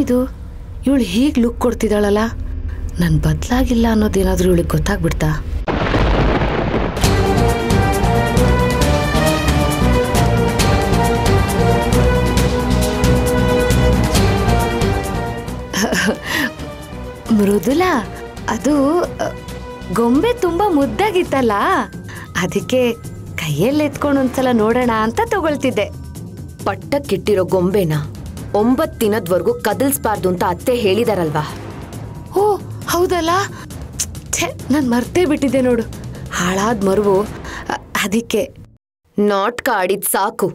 ಏನಿದು ಇವಳು ಹೀಗೆ ಲುಕ್ ಕೊಡ್ತಿದ್ದಾಳಲ್ಲ ನಾನು ಬದಲಾಗಿಲ್ಲ ಅನ್ನೋದೇನಾದ್ರೂ ಇವಳಿಗೆ ಗೊತ್ತಾಗ್ಬಿಡ್ತಾ ಮೃದುಲ ಅದು ಅ, ಗೊಂಬೆ ತುಂಬಾ ಮುದ್ದಾಗಿತ್ತಲ್ಲ ಅದಕ್ಕೆ ಕೈಯಲ್ಲಿ ಎತ್ಕೊಂಡು ಒಂದ್ಸಲ ನೋಡೋಣ ಅಂತ ತಗೊಳ್ತಿದ್ದೆ ಪಟ್ಟಕ್ಕಿಟ್ಟಿರೋ ಗೊಂಬೆನ ಒಂಬತ್ ದಿನದ್ವರೆಗೂ ಕದಲ್ಸ್ಬಾರ್ದು ಅಂತ ಅತ್ತೆ ಹೇಳಿದಾರಲ್ವಾ ಓ ಹೌದಲ್ಲ ಛೆ ನಾನು ಮರ್ತೇ ಬಿಟ್ಟಿದ್ದೆ ನೋಡು ಹಾಳಾದ ಮರುವು ಅ- ಅದಕ್ಕೆ ನಾಟ್ಕ ಆಡಿದ್ ಸಾಕು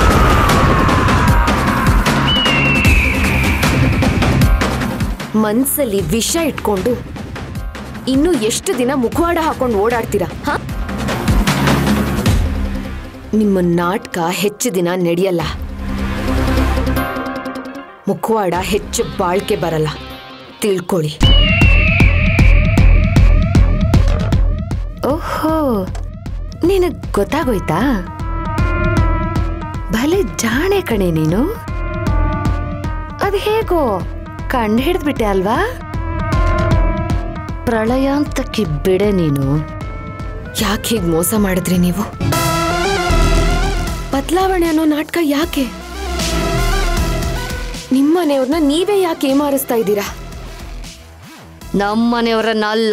ಮನ್ಸಲ್ಲಿ ವಿಷ ಇಟ್ಕೊಂಡು ಇನ್ನು ಎಷ್ಟು ದಿನ ಮುಖವಾಡ ಹಾಕೊಂಡು ಓಡಾಡ್ತೀರಾ ಹ ನಿಮ್ಮ ನಾಟಕ ಹೆಚ್ಚು ದಿನ ನಡೆಯಲ್ಲ ಮುಖವಾಡ ಹೆಚ್ಚು ಬಾಳ್ಕೆ ಬರಲ್ಲ ತಿಳ್ಕೊಳ್ಳಿ ಓಹೋ ನಿನಗ್ ಗೊತ್ತಾಗೋಯ್ತಾ ಭಲೆ ಜಾಣೆ ಕಣೆ ನೀನು ಅದು ಹೇಗೋ ಕಂಡು ಹಿಡಿದ್ಬಿಟ್ಟೆ ಅಲ್ವಾ ಪ್ರಳಯ ಅಂತ ಕಿಬ್ಬಿಡೆ ನೀನು ಯಾಕೆ ಹೀಗೆ ಮೋಸ ಮಾಡಿದ್ರಿ ನೀವು ಬದಲಾವಣೆ ಅನ್ನೋ ನಾಟಕ ಯಾಕೆ ನಿಮ್ಮನೆಯವ್ರನ್ನ ನೀವೇ ಯಾಕೆ ಏಮಾರಿಸ್ತಾ ಇದ್ದೀರಾ ನಮ್ಮನೆಯವರನ್ನಲ್ಲ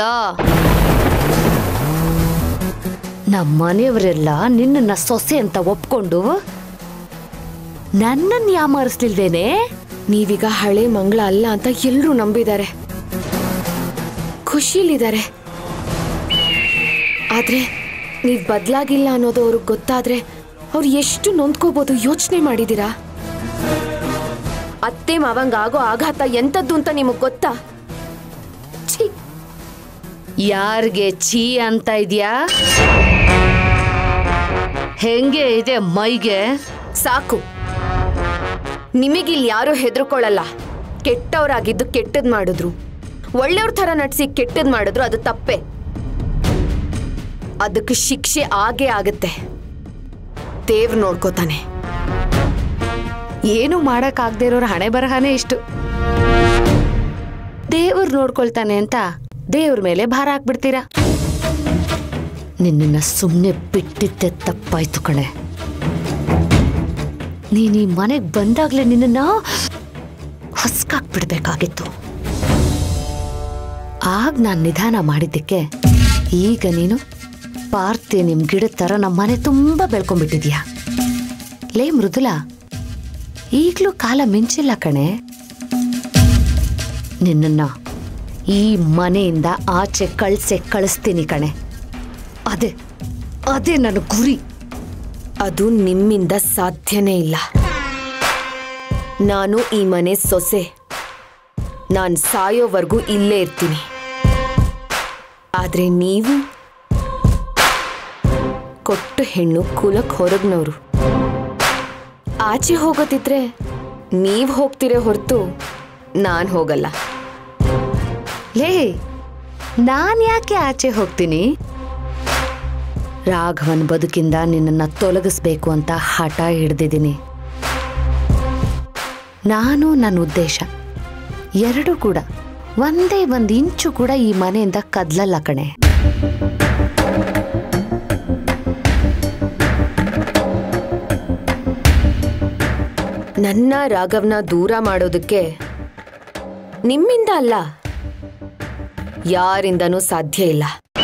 ನಮ್ಮನೆಯವರೆಲ್ಲ ನಿನ್ನನ್ನ ಸೊಸೆ ಅಂತ ಒಪ್ಕೊಂಡು ನನ್ನನ್ನು ಯಾಮಾರಿಸ್ಲಿಲ್ವೇನೆ ನೀವೀಗ ಹಳೆ ಮಂಗಳ ಅಲ್ಲ ಅಂತ ಎಲ್ಲರೂ ನಂಬಿದ್ದಾರೆ ಖುಷಿಲಿದ್ದಾರೆ ಆದ್ರೆ ನೀವ್ ಬದಲಾಗಿಲ್ಲ ಅನ್ನೋದು ಅವ್ರಿಗೆ ಗೊತ್ತಾದ್ರೆ ಅವ್ರು ಎಷ್ಟು ನೊಂದ್ಕೋಬಹುದು ಯೋಚನೆ ಮಾಡಿದೀರಾ ಅತ್ತೆ ಮಾವಂಗ ಆಗೋ ಆಘಾತ ಎಂತದ್ದು ಅಂತ ನಿಮಗ್ ಗೊತ್ತಾ ಛೀ ಯಾರಿಗೆ ಛೀ ಅಂತ ಇದೆಯಾ ಹೆಂಗೆ ಇದೆ ಮೈಗೆ ಸಾಕು ನಿಮಗಿಲ್ಲಿ ಯಾರು ಹೆದರ್ಕೊಳ್ಳಲ್ಲ ಕೆಟ್ಟವರಾಗಿದ್ದು ಕೆಟ್ಟದ್ ಮಾಡಿದ್ರು ಒಳ್ಳೆಯವ್ರ ಥರ ನಟಿಸಿ ಕೆಟ್ಟದ್ ಮಾಡಿದ್ರು ಅದು ತಪ್ಪೆ ಅದಕ್ಕೆ ಶಿಕ್ಷೆ ಆಗೇ ಆಗತ್ತೆ ದೇವ್ರು ನೋಡ್ಕೋತಾನೆ ಏನು ಮಾಡಕ್ಕಾಗದೇ ಇರೋರ ಹಣೆ ಬರಹನೇ ಇಷ್ಟು ದೇವ್ರು ನೋಡ್ಕೊಳ್ತಾನೆ ಅಂತ ದೇವ್ರ ಮೇಲೆ ಭಾರ ಹಾಕ್ಬಿಡ್ತೀರಾ ನಿನ್ನನ್ನ ಸುಮ್ಮನೆ ಬಿಟ್ಟಿದ್ದೆ ತಪ್ಪಾಯ್ತು ಕಣೆ ನೀನ್ ಈ ಮನೆಗೆ ಬಂದಾಗ್ಲೇ ನಿನ್ನನ್ನ ಹೊಸ್ಕಾಕ್ಬಿಡ್ಬೇಕಾಗಿತ್ತು ಆಗ ನಾನು ನಿಧಾನ ಮಾಡಿದ್ದಕ್ಕೆ ಈಗ ನೀನು ಪಾರ್ತಿ ನಿಮ್ ಗಿಡದ ಥರ ನಮ್ಮ ಮನೆ ತುಂಬ ಬೆಳ್ಕೊಂಡ್ಬಿಟ್ಟಿದ್ಯಾ ಲೇ ಮೃದುಲಾ ಈಗಲೂ ಕಾಲ ಮಿಂಚಿಲ್ಲ ಕಣೆ ನಿನ್ನನ್ನ ಈ ಮನೆಯಿಂದ ಆಚೆ ಕಳ್ಸೆ ಕಳಿಸ್ತೀನಿ ಕಣೆ ಅದೇ ಅದೇ ನನ್ನ ಗುರಿ ಅದು ನಿಮ್ಮಿಂದ ಸಾಧ್ಯನೇ ಇಲ್ಲ ನಾನು ಈ ಮನೆ ಸೊಸೆ ನಾನು ಸಾಯೋವರೆಗೂ ಇಲ್ಲೇ ಇರ್ತೀನಿ ಆದ್ರೆ ನೀವು ಕೊಟ್ಟು ಹೆಣ್ಣು ಕುಲಕ್ ಹೊರಗ್ನವ್ರು ಆಚೆ ಹೋಗೋದಿದ್ರೆ ನೀವ್ ಹೋಗ್ತೀರೇ ಹೊರತು ನಾನ್ ಹೋಗಲ್ಲ ಲೇ ನಾನು ಯಾಕೆ ಆಚೆ ಹೋಗ್ತೀನಿ ರಾಘವನ್ ಬದುಕಿಂದ ನಿನ್ನನ್ನ ತೊಲಗಿಸ್ಬೇಕು ಅಂತ ಹಠ ಹಿಡ್ದಿದ್ದೀನಿ ನಾನು ನನ್ನ ಉದ್ದೇಶ ಎರಡೂ ಕೂಡ ಒಂದೇ ಒಂದು ಇಂಚು ಕೂಡ ಈ ಮನೆಯಿಂದ ಕದ್ಲಲ್ಲ ಕಣೆ ನನ್ನ ರಾಘವ್ನ ದೂರ ಮಾಡೋದಕ್ಕೆ ನಿಮ್ಮಿಂದ ಅಲ್ಲ ಯಾರಿಂದನೂ ಸಾಧ್ಯ ಇಲ್ಲ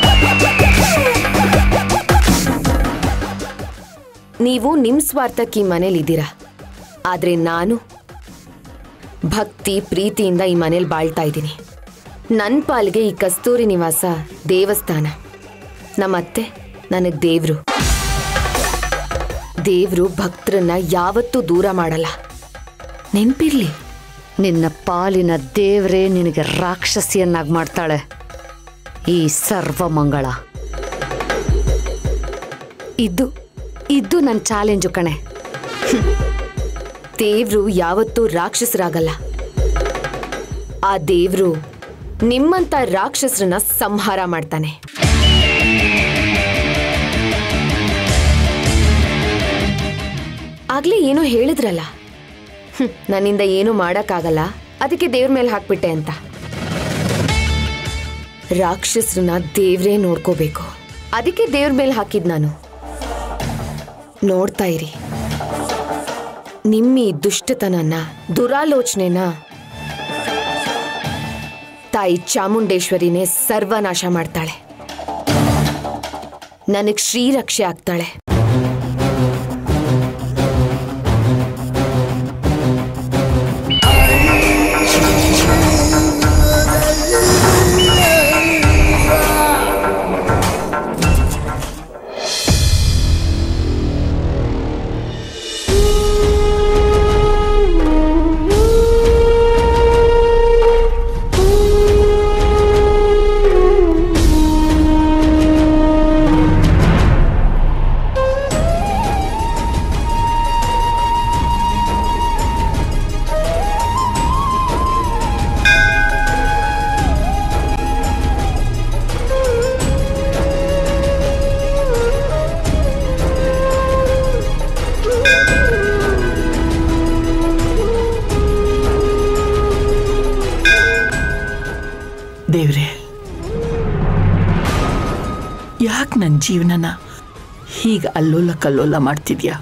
ನೀವು ನಿಮ್ ಸ್ವಾರ್ಥಕ್ಕೆ ಈ ಮನೇಲಿದ್ದೀರಾ ಆದ್ರೆ ನಾನು ಭಕ್ತಿ ಪ್ರೀತಿಯಿಂದ ಈ ಮನೇಲಿ ಬಾಳ್ತಾ ಇದ್ದೀನಿ ನನ್ನ ಪಾಲ್ಗೆ ಈ ಕಸ್ತೂರಿ ನಿವಾಸ ದೇವಸ್ಥಾನ ನಮ್ಮತ್ತೆ ನನಗೆ ದೇವ್ರು ದೇವ್ರು ಭಕ್ತರನ್ನ ಯಾವತ್ತೂ ದೂರ ಮಾಡಲ್ಲ ನೆನ್ಪಿರ್ಲಿ ನಿನ್ನ ಪಾಲಿನ ದೇವ್ರೇ ನಿನಗೆ ರಾಕ್ಷಸಿಯನ್ನಾಗಿ ಮಾಡ್ತಾಳೆ ಈ ಸರ್ವಮಂಗಳ ಇದು ಇದು ನನ್ನ ಚಾಲೆಂಜು ಕಣೆ ದೇವ್ರು ಯಾವತ್ತೂ ರಾಕ್ಷಸರಾಗಲ್ಲ ಆ ದೇವ್ರು ನಿಮ್ಮಂತ ರಾಕ್ಷಸರನ್ನ ಸಂಹಾರ ಮಾಡ್ತಾನೆ ಆಗ್ಲೇ ಏನೋ ಹೇಳಿದ್ರಲ್ಲ ಹ್ಮ್, ನನ್ನಿಂದ ಏನು ಮಾಡಕ್ಕಾಗಲ್ಲ ಅದಕ್ಕೆ ದೇವ್ರ ಮೇಲೆ ಹಾಕ್ಬಿಟ್ಟೆ ಅಂತ ರಾಕ್ಷಸರನ್ನ ದೇವ್ರೇ ನೋಡ್ಕೋಬೇಕು ಅದಕ್ಕೆ ದೇವ್ರ ಮೇಲೆ ಹಾಕಿದ್ ನಾನು ನೋಡ್ತಾ ಇರಿ ನಿಮ್ಮ ಈ ದುಷ್ಟತನನ ದುರಾಲೋಚನೆನ ತಾಯಿ ಚಾಮುಂಡೇಶ್ವರಿನೇ ಸರ್ವನಾಶ ಮಾಡ್ತಾಳೆ ನನಗ್ ಶ್ರೀರಕ್ಷೆ ಆಗ್ತಾಳೆ ದೇವ್ರೆ ಯಾಕೆ ನನ್ನ ಜೀವನನ ಹೀಗೆ ಅಲ್ಲೋಲ ಕಲ್ಲೋಲ ಮಾಡ್ತಿದ್ಯಾ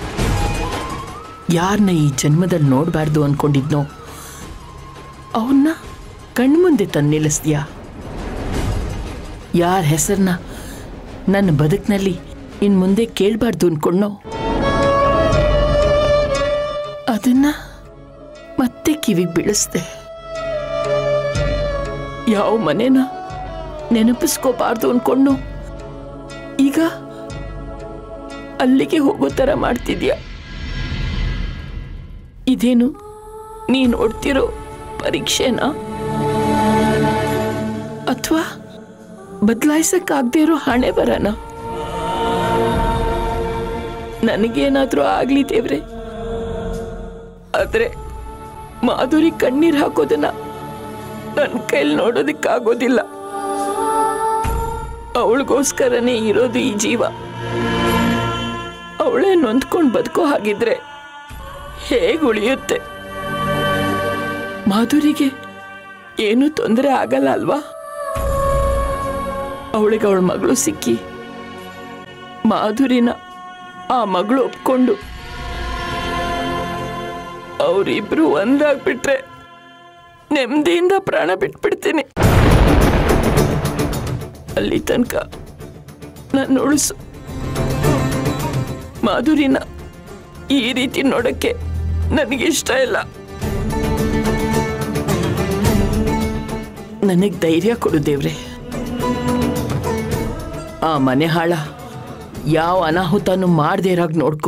ಯಾರನ್ನ ಈ ಜನ್ಮದಲ್ಲಿ ನೋಡಬಾರ್ದು ಅನ್ಕೊಂಡಿದ್ನೋ ಅವನ್ನ ಕಣ್ಮುಂದೆ ತಂದು ನಿಲ್ಲಿಸ್ದ್ಯಾ ಯಾರ ಹೆಸರನ್ನ ನನ್ನ ಬದುಕಿನಲ್ಲಿ ಇನ್ನು ಮುಂದೆ ಕೇಳಬಾರ್ದು ಅನ್ಕೊಂಡೋ ಅದನ್ನ ಮತ್ತೆ ಕಿವಿಗೆ ಬೀಳಿಸ್ದೆ ಯಾವ ಮನೇನ ನೆನಪಿಸ್ಕೋಬಾರ್ದು ಅನ್ಕೊಂಡು ಈಗ ಅಲ್ಲಿಗೆ ಹೋಗೋ ಥರ ಮಾಡ್ತಿದ್ಯಾ ಇದೇನು ನೀ ನೋಡ್ತಿರೋ ಪರೀಕ್ಷೆನಾ ಅಥವಾ ಬದಲಾಯಿಸಕ್ಕಾಗದೇ ಇರೋ ಹಣೆ ಬರನ ನನಗೇನಾದ್ರೂ ಆಗ್ಲಿ ದೇವ್ರೆ ಆದ್ರೆ ಮಾಧುರಿ ಕಣ್ಣೀರ್ ಹಾಕೋದನ್ನ ನನ್ನ ಕೈಲಿ ನೋಡೋದಕ್ಕಾಗೋದಿಲ್ಲ ಅವಳಿಗೋಸ್ಕರನೇ ಇರೋದು ಈ ಜೀವ ಅವಳೇ ನೊಂದ್ಕೊಂಡು ಬದುಕೋ ಹಾಗಿದ್ರೆ ಹೇಗೆ ಉಳಿಯುತ್ತೆ ಮಾಧುರಿಗೆ ಏನೂ ತೊಂದರೆ ಆಗಲ್ಲ ಅಲ್ವಾ ಅವಳಿಗೆ ಅವಳ ಮಗಳು ಸಿಕ್ಕಿ ಮಾಧುರಿನ ಆ ಮಗಳು ಒಪ್ಕೊಂಡು ಅವರಿಬ್ರು ಒಂದಾಗ್ಬಿಟ್ರೆ ನೆಮ್ಮದಿಯಿಂದ ಪ್ರಾಣ ಬಿಟ್ಬಿಡ್ತೀನಿ ಅಲ್ಲಿ ತನಕ ನನ್ನ ಉಳಿಸು ಮಾಧುರಿನ ಈ ರೀತಿ ನೋಡಕ್ಕೆ ನನಗಿಷ್ಟ ಇಲ್ಲ ನನಗೆ ಧೈರ್ಯ ಕೊಡು ದೇವ್ರೆ ಆ ಮನೆ ಹಾಳ ಯಾವ ಅನಾಹುತನೂ ಮಾಡದೇ ಇರಾಗ ನೋಡ್ಕೊ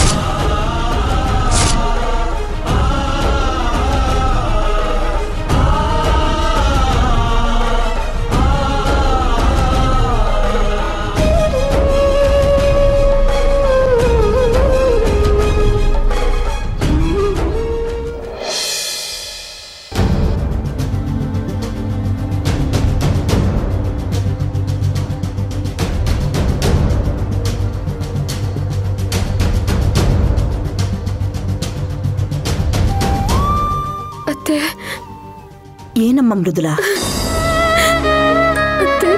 ಅತ್ತೆ ಏನಮ್ಮ ಮೃದುಲಾ ಅತ್ತೆ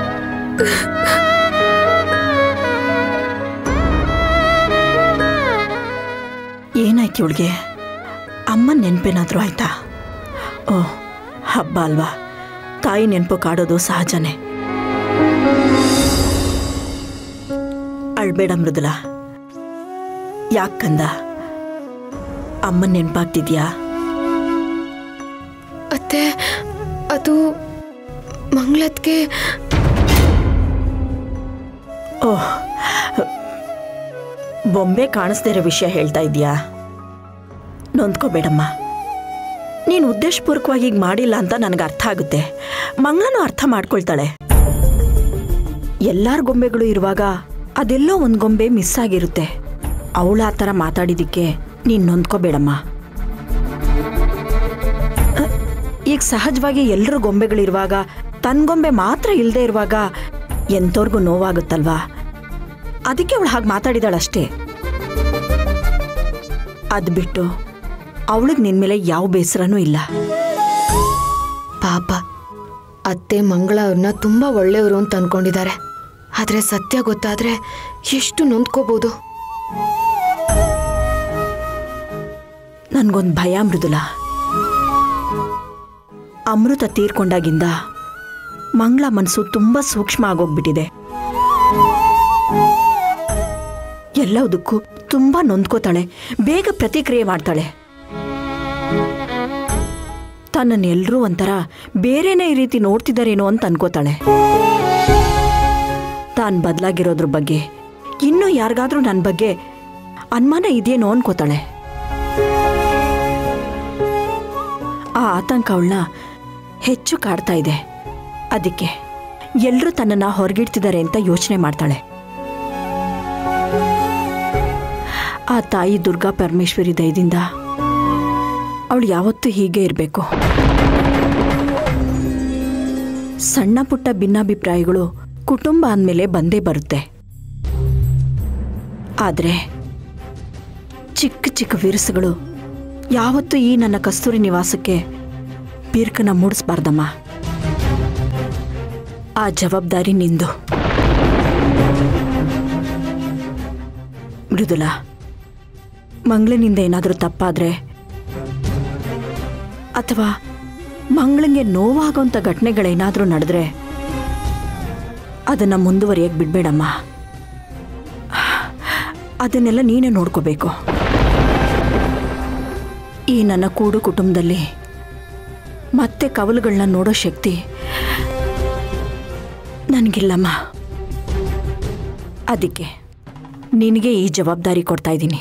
ಏನಾಯ್ತು ಇವಳಿಗೆ ಅಮ್ಮನ ನೆನಪೇನಾದ್ರೂ ಆಯ್ತಾ ಓ ಹಬ್ಬ ಅಲ್ವಾ ತಾಯಿ ನೆನಪು ಕಾಡೋದು ಸಹಜನೇ ಅಳ್ಬೇಡ ಮೃದುಲಾ ಯಾಕಂದ ಅಮ್ಮನ ನೆನಪಾಗ್ತಿದ್ಯಾ ಅತ್ತೆ ಅದು ಮಂಗಳತ್ಗೆ ಓಹ್ ಬೊಂಬೆ ಕಾಣಿಸ್ದೇ ಇರೋ ವಿಷಯ ಹೇಳ್ತಾ ಇದೀಯಾ ನೊಂದ್ಕೋಬೇಡಮ್ಮ ನೀನು ಉದ್ದೇಶಪೂರ್ವಕವಾಗಿ ಹೀಗೆ ಮಾಡಿಲ್ಲ ಅಂತ ನನಗೆ ಅರ್ಥ ಆಗುತ್ತೆ ಮಂಗಳನೂ ಅರ್ಥ ಮಾಡ್ಕೊಳ್ತಾಳೆ ಎಲ್ಲಾರ ಗೊಂಬೆಗಳು ಇರುವಾಗ ಅದೆಲ್ಲೋ ಒಂದು ಗೊಂಬೆ ಮಿಸ್ ಆಗಿರುತ್ತೆ ಅವಳು ಆ ಥರ ಮಾತಾಡಿದ್ದಕ್ಕೆ ನೀನು ನೊಂದ್ಕೋಬೇಡಮ್ಮ ಅಹ್, ಈಗ ಸಹಜವಾಗಿ ಎಲ್ಲರೂ ಗೊಂಬೆಗಳಿರುವಾಗ ತನ್ನ ಗೊಂಬೆ ಮಾತ್ರ ಇಲ್ಲದೆ ಇರುವಾಗ ಎಂಥವ್ರಿಗೂ ನೋವಾಗುತ್ತಲ್ವಾ ಅದಕ್ಕೆ ಅವಳು ಹಾಗೆ ಮಾತಾಡಿದಾಳಷ್ಟೇ ಅದು ಬಿಟ್ಟು ಅವಳಿಗೆ ನಿನ್ ಮೇಲೆ ಯಾವ ಬೇಸರನೂ ಇಲ್ಲ ಪಾಪ ಅತ್ತೆ ಮಂಗಳ ಅವ್ರನ್ನ ತುಂಬಾ ಒಳ್ಳೆಯವರು ಅಂತ ಅನ್ಕೊಂಡಿದ್ದಾರೆ ಆದ್ರೆ ಸತ್ಯ ಗೊತ್ತಾದ್ರೆ ಎಷ್ಟು ನೊಂದ್ಕೋಬಹುದು ನನ್ಗೊಂದು ಭಯ ಮೃದುಲ ಅಮೃತ ತೀರ್ಕೊಂಡಾಗಿಂದ ಮಂಗಳ ಮನಸ್ಸು ತುಂಬಾ ಸೂಕ್ಷ್ಮ ಆಗೋಗ್ಬಿಟ್ಟಿದೆ ಎಲ್ಲದಕ್ಕೂ ತುಂಬಾ ನೊಂದ್ಕೋತಾಳೆ ಬೇಗ ಪ್ರತಿಕ್ರಿಯೆ ಮಾಡ್ತಾಳೆ ತನ್ನನ್ನು ಎಲ್ಲರೂ ಒಂಥರ ಬೇರೆನೇ ಈ ರೀತಿ ನೋಡ್ತಿದ್ದಾರೇನೋ ಅಂತ ಅನ್ಕೋತಾಳೆ ತಾನು ಬದಲಾಗಿರೋದ್ರ ಬಗ್ಗೆ ಇನ್ನೂ ಯಾರಿಗಾದ್ರೂ ನನ್ನ ಬಗ್ಗೆ ಅನುಮಾನ ಇದೆಯೇನೋ ಅನ್ಕೋತಾಳೆ ಆ ಆತಂಕ ಅವಳನ್ನ ಹೆಚ್ಚು ಕಾಡ್ತಾ ಇದೆ ಅದಕ್ಕೆ ಎಲ್ಲರೂ ತನ್ನನ್ನ ಹೊರಗಿಡ್ತಿದ್ದಾರೆ ಅಂತ ಯೋಚನೆ ಮಾಡ್ತಾಳೆ ಆ ತಾಯಿ ದುರ್ಗಾ ಪರಮೇಶ್ವರಿ ದಯದಿಂದ ಅವಳು ಯಾವತ್ತೂ ಹೀಗೆ ಇರಬೇಕು ಸಣ್ಣ ಪುಟ್ಟ ಭಿನ್ನಾಭಿಪ್ರಾಯಗಳು ಕುಟುಂಬ ಅಂದಮೇಲೆ ಬಂದೇ ಬರುತ್ತೆ ಆದರೆ ಚಿಕ್ಕ ಚಿಕ್ಕ ವಿರಸಗಳು ಯಾವತ್ತೂ ಈ ನನ್ನ ಕಸ್ತೂರಿ ನಿವಾಸಕ್ಕೆ ಬಿರ್ಕನ ಮೂಡಿಸ್ಬಾರ್ದಮ್ಮ ಆ ಜವಾಬ್ದಾರಿ ನಿಂದು ಮೃದುಲ ಮಂಗಳನಿಂದ ಏನಾದರೂ ತಪ್ಪಾದ್ರೆ ಅಥವಾ ಮಂಗಳಂಗೆ ನೋವಾಗೋಂಥ ಘಟನೆಗಳೇನಾದರೂ ನಡೆದ್ರೆ ಅದನ್ನು ಮುಂದುವರಿಯಕ್ಕೆ ಬಿಡಬೇಡಮ್ಮ ಅದನ್ನೆಲ್ಲ ನೀನೇ ನೋಡ್ಕೋಬೇಕು ಈ ನನ್ನ ಕೂಡು ಕುಟುಂಬದಲ್ಲಿ ಮತ್ತೆ ಕವಲುಗಳನ್ನ ನೋಡೋ ಶಕ್ತಿ ನನಗಿಲ್ಲಮ್ಮ ಅದಕ್ಕೆ ನಿನಗೆ ಈ ಜವಾಬ್ದಾರಿ ಕೊಡ್ತಾ ಇದ್ದೀನಿ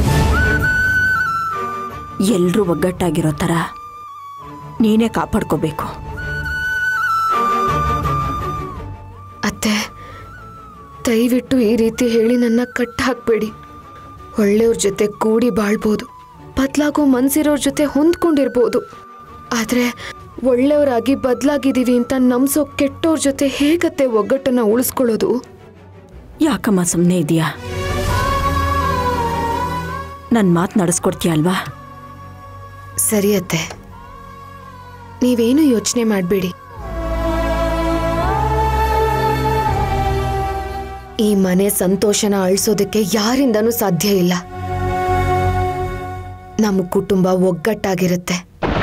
ಎಲ್ಲರೂ ಒಗ್ಗಟ್ಟಾಗಿರೋ ಥರ ನೀನೇ ಕಾಪಾಡ್ಕೋಬೇಕು ಅತ್ತೆ ದಯವಿಟ್ಟು ಈ ರೀತಿ ಹೇಳಿ ನನ್ನ ಕಟ್ ಹಾಕ್ಬೇಡಿ ಒಳ್ಳೆಯವ್ರ ಜೊತೆ ಕೂಡಿ ಬಾಳ್ಬೋದು ಬದಲಾಗೋ ಮನ್ಸಿರೋರ್ ಜೊತೆ ಹೊಂದ್ಕೊಂಡಿರ್ಬೋದು ಆದ್ರೆ ಒಳ್ಳೆಯವರಾಗಿ ಬದಲಾಗಿದ್ದೀವಿ ಅಂತ ನಂಬ್ಸೋ ಕೆಟ್ಟೋರ್ ಜೊತೆ ಹೇಗತ್ತೆ ಒಗ್ಗಟ್ಟನ್ನ ಉಳಿಸ್ಕೊಳ್ಳೋದು ಯಾಕಮ್ಮ ಸುಮ್ಮನೆ ಇದೆಯಾ ನನ್ನ ಮಾತು ನಡೆಸ್ಕೊಡ್ತೀಯ ಅಲ್ವಾ ಸರಿ ಅತ್ತೆ ನೀವೇನು ಯೋಚನೆ ಮಾಡಬೇಡಿ ಈ ಮನೆ ಸಂತೋಷನ ಅಳಿಸೋದಕ್ಕೆ ಯಾರಿಂದನೂ ಸಾಧ್ಯ ಇಲ್ಲ ನಮ್ಮ ಕುಟುಂಬ ಒಗ್ಗಟ್ಟಾಗಿರುತ್ತೆ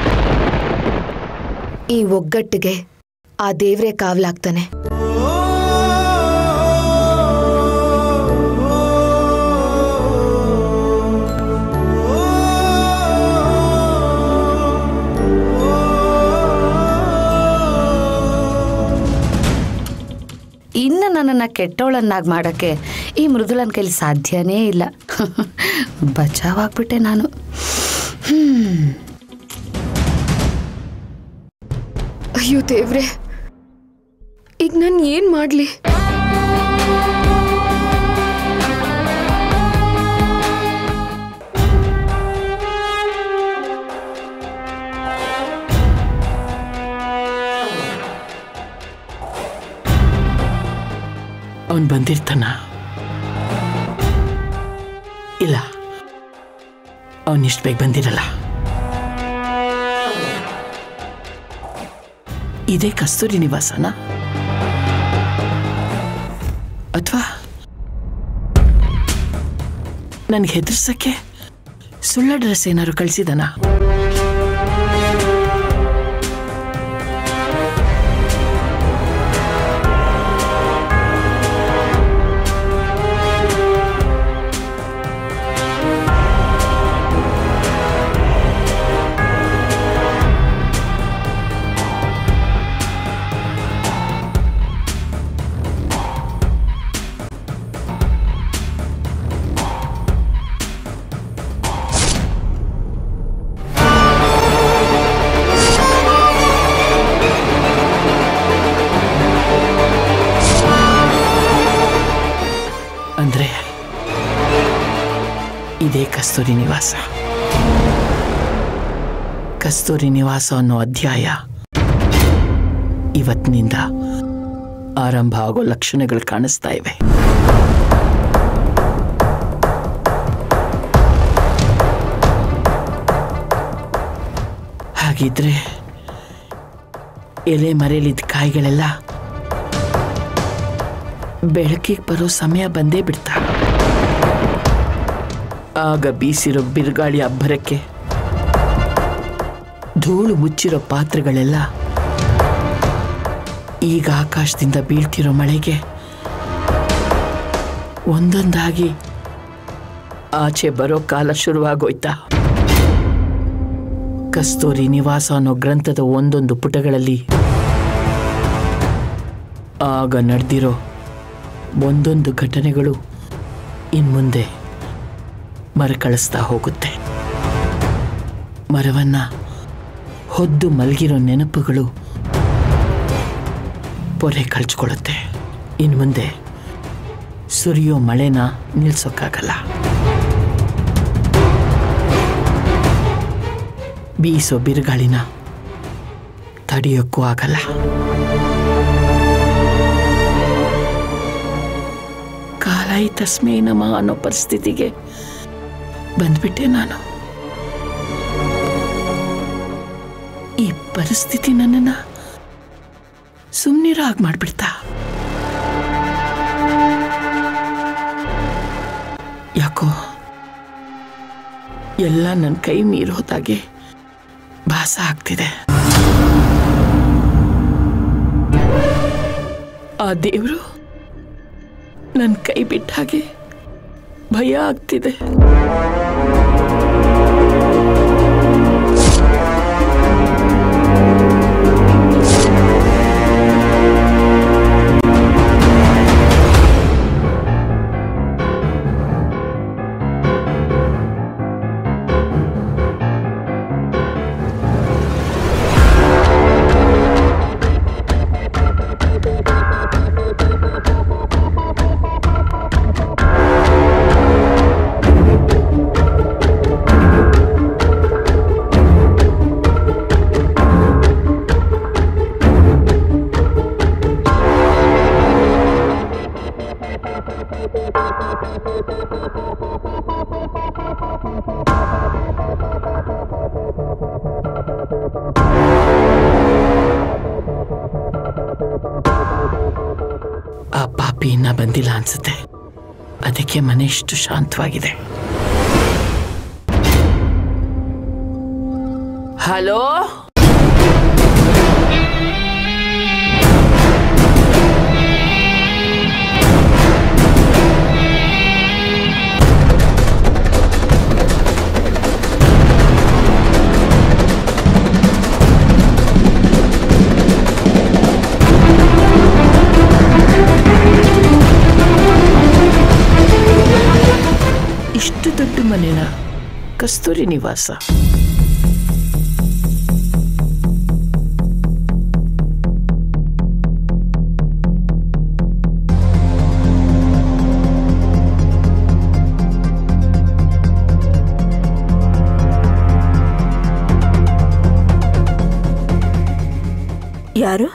ಈ ಒಗ್ಗಟ್ಟಿಗೆ ಆ ದೇವ್ರೇ ಕಾವಲಾಗ್ತಾನೆ ಇನ್ನು ನನ್ನನ್ನು ಕೆಟ್ಟವಳನ್ನಾಗಿ ಮಾಡೋಕ್ಕೆ ಈ ಮೃದುಲನ ಕೈಲಿ ಸಾಧ್ಯನೇ ಇಲ್ಲ ಬಚಾವಾಗ್ಬಿಟ್ಟೆ ನಾನು ಅಯ್ಯೋ ದೇವ್ರೆ ಈಗ ನಾನು ಏನ್ ಮಾಡ್ಲಿ ಅವನು ಬಂದಿರ್ತಾನ ಇಲ್ಲ ಅವನಿಷ್ಟು ಬೇಗ ಬಂದಿರಲ್ಲ ಇದೇ ಕಸ್ತೂರಿ ನಿವಾಸನ ಅಥವಾ ನನಗೆ ಹೆದರ್ಸಕ್ಕೆ ಸುಳ್ಳ ಡ್ರೆಸ್ ಏನಾದ್ರು ಕಳಿಸಿದನಾ ಅಂದ್ರೆ ಇದೇ ಕಸ್ತೂರಿ ನಿವಾಸ ಕಸ್ತೂರಿ ನಿವಾಸ ಅನ್ನೋ ಅಧ್ಯಾಯ ಇವತ್ತಿನಿಂದ ಆರಂಭ ಆಗೋ ಲಕ್ಷಣಗಳು ಕಾಣಿಸ್ತಾ ಇವೆ ಹಾಗಿದ್ರೆ ಎಲೆ ಮರೆಯಲಿದ್ದ ಕಾಯಿಗಳೆಲ್ಲ ಬೆಳಕಿಗೆ ಬರೋ ಸಮಯ ಬಂದೇ ಬಿಡ್ತಾ ಆಗ ಬೀಸಿರೋ ಬಿರುಗಾಳಿ ಅಬ್ಬರಕ್ಕೆ ಧೂಳು ಮುಚ್ಚಿರೋ ಪಾತ್ರೆಗಳೆಲ್ಲ ಈಗ ಆಕಾಶದಿಂದ ಬೀಳ್ತಿರೋ ಮಳೆಗೆ ಒಂದೊಂದಾಗಿ ಆಚೆ ಬರೋ ಕಾಲ ಶುರುವಾಗೋಯ್ತಾ ಕಸ್ತೂರಿ ನಿವಾಸ ಅನ್ನೋ ಗ್ರಂಥದ ಒಂದೊಂದು ಪುಟಗಳಲ್ಲಿ ಆಗ ನಡೆದಿರೋ ಒಂದೊಂದು ಘಟನೆಗಳು ಇನ್ಮುಂದೆ ಮರುಕಳಿಸ್ತಾ ಹೋಗುತ್ತೆ ಮರವನ್ನ ಹೊದ್ದು ಮಲಗಿರೋ ನೆನಪುಗಳು ಪೊರೆ ಕಳ್ಚ್ಕೊಳ್ಳುತ್ತೆ ಇನ್ನು ಮುಂದೆ ಸುರಿಯೋ ಮಳೆನ ನಿಲ್ಸೋಕ್ಕಾಗಲ್ಲ ಬೀಸೋ ಬಿರುಗಾಳಿನ ತಡೆಯೋಕ್ಕೂ ಆಗಲ್ಲ ಕಾಲಾಯಿ ತಸ್ಮೈ ನಮ ಅನ್ನೋ ಪರಿಸ್ಥಿತಿಗೆ ಬಂದ್ಬಿಟ್ಟೆ ನಾನು ಈ ಪರಿಸ್ಥಿತಿ ನನ್ನನ್ನ ಸುಮ್ಮನಿರೋ ಹಾಗೆ ಮಾಡ್ಬಿಡ್ತಾ ಯಾಕೋ ಎಲ್ಲ ನನ್ನ ಕೈ ಮೀರೋದಾಗೆ ಭಾಸ ಆಗ್ತಿದೆ ಆ ದೇವರು ನನ್ನ ಕೈ ಬಿಟ್ಟ ಹಾಗೆ ಭಯ ಆಗ್ತಿದೆ ಆ ಪಾಪಿ ಇನ್ನ ಬಂದಿಲ್ಲ ಅನ್ಸುತ್ತೆ ಅದಕ್ಕೆ ಮನೆ ಇಷ್ಟು ಶಾಂತವಾಗಿದೆ ಹಲೋ ಇಷ್ಟು ದೊಡ್ಡ ಮನೆನ ಕಸ್ತೂರಿ ನಿವಾಸ ಯಾರು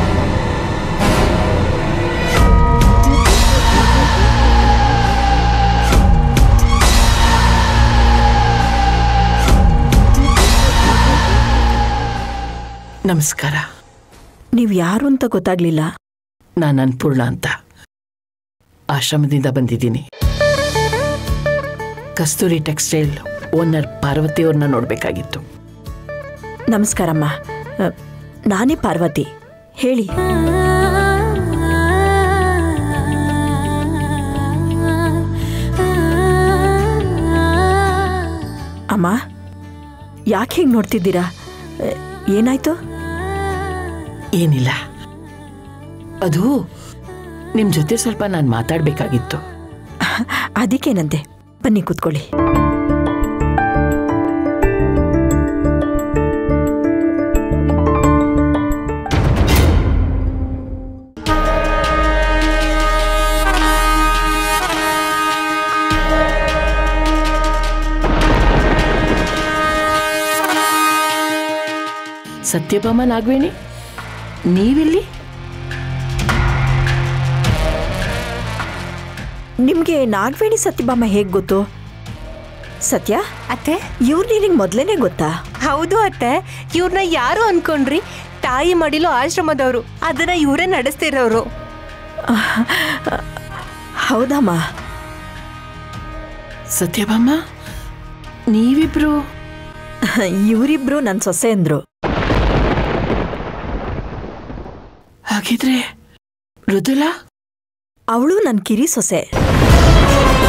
ನಮಸ್ಕಾರ ನೀವು ಯಾರು ಅಂತ ಗೊತ್ತಾಗ್ಲಿಲ್ಲ ನಾನು ಅನ್ಪೂರ್ಣ ಅಂತ ಆಶ್ರಮದಿಂದ ಬಂದಿದ್ದೀನಿ ಕಸ್ತೂರಿ ಟೆಕ್ಸ್ಟೈಲ್ ಓನರ್ ಪಾರ್ವತಿ ಅವ್ರನ್ನ ನೋಡಬೇಕಾಗಿತ್ತು ನಮಸ್ಕಾರಮ್ಮ ಅ, ನಾನೇ ಪಾರ್ವತಿ ಹೇಳಿ ಅಮ್ಮ ಯಾಕೆ ಹೀಗೆ ನೋಡ್ತಿದ್ದೀರಾ ಅ, ಏನಾಯ್ತು ಏನಿಲ್ಲ ಅದು ನಿಮ್ಮ ಜೊತೆ ಸ್ವಲ್ಪ ನಾನು ಮಾತಾಡಬೇಕಾಗಿತ್ತು ಅದಕ್ಕೇನಂತೆ ಬನ್ನಿ ಕೂತ್ಕೊಳ್ಳಿ ಸತ್ಯಭಾಮ ನಾಗವೇಣಿ ನೀವಿಲ್ಲಿ ನಿಮಗೆ ನಾಗವೇಣಿ ಸತ್ಯಭಾಮ ಹೇಗೆ ಗೊತ್ತು ಸತ್ಯ ಅತ್ತೆ ಇವ್ರು ನಿನಗೆ ಮೊದಲೇನೆ ಗೊತ್ತಾ ಹೌದು ಅತ್ತೆ ಇವ್ರನ್ನ ಯಾರು ಅನ್ಕೊಂಡ್ರಿ ತಾಯಿ ಮಡಿಲು ಆಶ್ರಮದವರು ಅದನ್ನ ಇವರೇ ನಡೆಸ್ತಿರೋರು ಹೌದಮ್ಮ ಸತ್ಯಭಾಮ ನೀವಿಬ್ರು ಇವರಿಬ್ರು ನನ್ನ ಸೊಸೆ ಅಂದ್ರು ಹಾಗಿದ್ರೆ ಮೃದುಲಾ ಅವಳು ನನ್ನ ಕಿರಿ ಸೊಸೆ